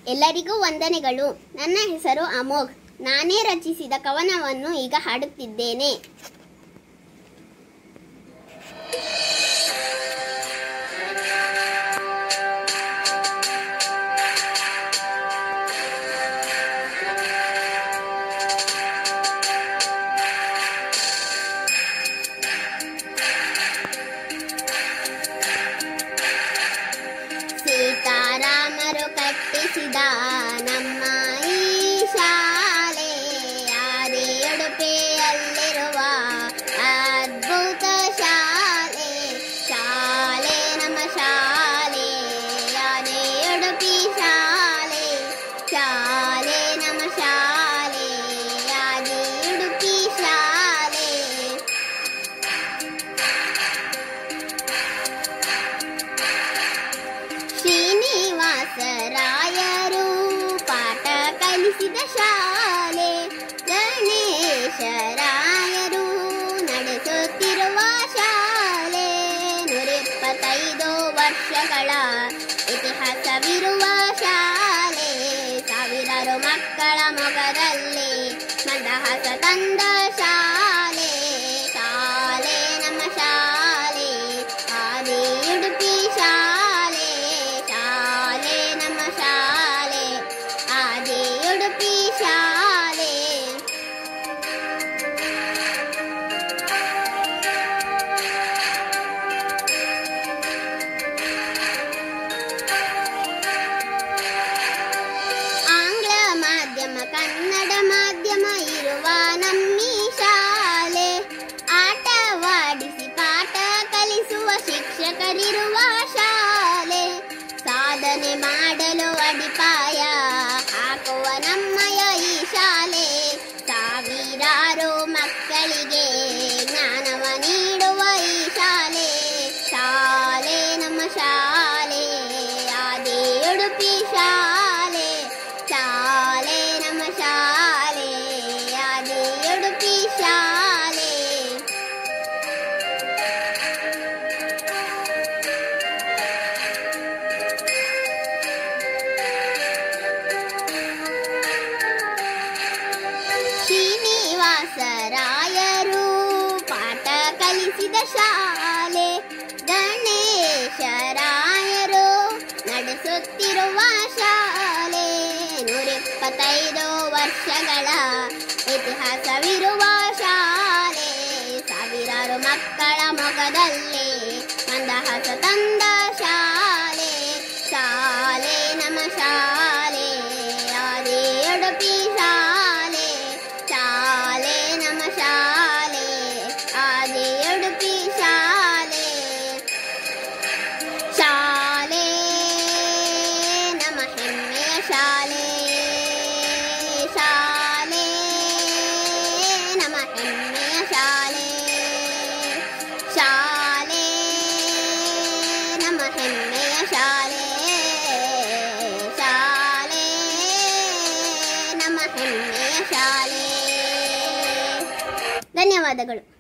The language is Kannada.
ಎಲ್ಲರಿಗೂ ವಂದನೆಗಳು ನನ್ನ ಹೆಸರು ಅಮೋಘ್ ನಾನೇ ರಚಿಸಿದ ಕವನವನ್ನು ಈಗ ಹಾಡುತ್ತಿದ್ದೇನೆ ಸೀತಾರಾಮರು ಕಟ್ಟಿಸಿದ ನಮ್ಮ ಈ ಶಾಲೆ ಯಾರೇ ಉಡುಪಿಯಲ್ಲಿರುವ ಅದ್ಭುತ ಶಾಲೆ ಶಾಲೆ ನಮ್ಮ ಶಾಲೆ ಯಾರೇ ಉಡುಪಿ ಶಾಲೆ ಶಾಲೆ ನಮ್ಮ ಶಾಲೆ ಯಾರೇ ಉಡುಪಿ ಶಾಲೆ ಶ್ರೀನಿವಾಸರಾಯರು ಪಾಠ ಕಲಿಸಿದ ಶಾಲೆ ಗಣೇಶರಾಯರು ನಡೆಸುತ್ತಿರುವ ಶಾಲೆ ನೂರಿಪ್ಪತ್ತೈದು ವರ್ಷಗಳ ಇತಿಹಾಸವಿರುವ ಶಾಲೆ ಸಾವಿರಾರು ಮಕ್ಕಳ ಮೊಗದಲ್ಲಿ ಮಂದಹಾಸ ತಂದ ಶಾಲೆ ಶಾಲೆ ನಮ್ಮ ಶಾಲೆ ಆದಿ ಉಡುಪಿ ಶಾಲೆ ಶಾಲೆ ನಮ್ಮ ಶಾಲೆ ಆದಿ ಉಡುಪಿ ಶಾಲೆ ಆಂಗ್ಲ ಮಾಧ್ಯಮ ಕನ್ನಡ ಮಾಧ್ಯಮ ಇರುವ ನಮ್ಮಿ ಶಾಲೆ ಆಟವಾಡಿಸಿ ಪಾಠ ಕಲಿಸುವ ಶಿಕ್ಷಕರಿರುವ ಶಾಲೆ ಸಾಧನೆ ಮಾಡಲು ಅಡಿಪಾಯ ಹಾಕುವ ನಮ್ಮಯ ಈ ಶಾಲೆ ಸಾವಿರಾರು ಮಕ್ಕಳಿಗೆ ಜ್ಞಾನವ ನೀಡುವ ಈ ಶಾಲೆ ಶಾಲೆ ನಮ್ಮ ಶಾಲೆ ಆದಿ ಉಡುಪಿ ಶಾಲೆ ಶಾಲೆ ನಮ್ಮ ಶಾಲೆ ಆದಿ ಉಡುಪಿ ಶಾಲೆ ಶ್ರೀನಿವಾಸರಾಯರು ಪಾಠ ಕಲಿಸಿದ ಶಾಲೆ ಗಣೇಶರಾಯರು ನಡೆಸುತ್ತಿರುವ ಶಾಲೆ ನೂರಿಪ್ಪತ್ತೈದು ವರ್ಷಗಳ ಇತಿಹಾಸವಿರುವ ಶಾಲೆ ಸಾವಿರಾರು ಮಕ್ಕಳ ಮೊಗದಲ್ಲಿ ಮಂದಹಾಸ ತಂದ ಶಾಲೆ ಶಾಲೆ ನಮ್ಮ ಶಾಲೆ ಆದಿ ಉಡುಪಿ ಶಾಲೆ ಶಾಲೆ ನಮ್ಮ ಶಾಲೆ ಆದಿ ಉಡುಪಿ ಶಾಲೆ ಶಾಲೆ ನಮ್ಮ ಹೆಮ್ಮೆಯ ಶಾಲೆ ಶಾಲೆ ನಮ್ಮ ಹೆಮ್ಮೆಯ ಶಾಲೆ ಶಾಲೆ ನಮ್ಮ ಹೆಮ್ಮೆಯ ಶಾಲೆ ಶಾಲೆ ನಮ್ಮ ಹೆಮ್ಮೆಯ ಶಾಲೆ ಧನ್ಯವಾದಗಳು